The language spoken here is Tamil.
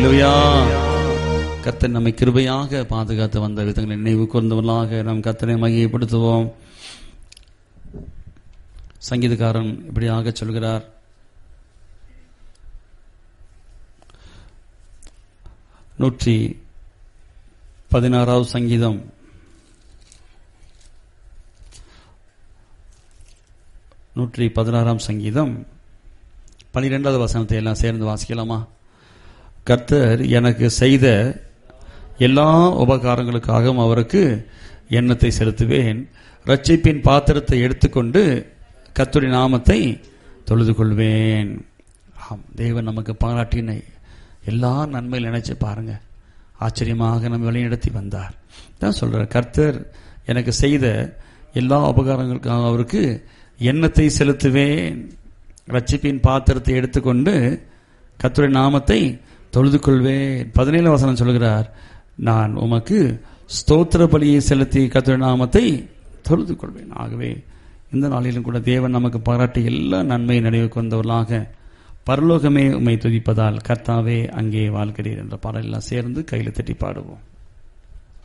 அல்லேலூயா கர்த்தர் நம்மை கிருபையாக பாதுகாத்து வந்த விதங்களை நினைவு கூர்ந்தவர்களாக நம் கர்த்தரை மகிமைப்படுத்துவோம் சங்கீதக்காரன் இப்படியாக சொல்கிறார் நூற்றி பதினாறாவது சங்கீதம் நூற்றி பதினாறாம் சங்கீதம் பனிரெண்டாவது வசனத்தை எல்லாம் சேர்ந்து வாசிக்கலாமா கர்த்தர் எனக்கு செய்த எல்லா உபகாரங்களுக்காகவும் அவருக்கு எண்ணத்தை செலுத்துவேன் ரட்சிப்பின் பாத்திரத்தை எடுத்துக்கொண்டு கர்த்தருடைய நாமத்தை தொழுது கொள்வேன் ஆம் தேவன் நமக்கு பாராட்டினை எல்லா நன்மையில் நினைச்சு பாருங்க ஆச்சரியமாக நம்ம வழிநடத்தி வந்தார் தான் சொல்றார் கர்த்தர் எனக்கு செய்த எல்லா உபகாரங்களுக்காக அவருக்கு எண்ணத்தை செலுத்துவேன் ரட்சிப்பின் பாத்திரத்தை எடுத்துக்கொண்டு கர்த்தருடைய நாமத்தை தொழுது கொள்வேன் பதினேழு வசனம் சொல்கிறார் நான் உமக்கு ஸ்தோத்திர பலியை செலுத்தி கர்த்தருடைய நாமத்தை தொழுது கொள்வேன் ஆகவே இந்த நாளிலும் கூட தேவன் நமக்கு பாராட்டி எல்லா நன்மையை நினைவு கொண்டவர்களாக பரலோகமே உம்மை துதிப்பதால் கர்த்தாவே அங்கே வாழ்கிறீர் என்ற பாடலெல்லாம் சேர்ந்து கையில் தட்டி பாடுவோம்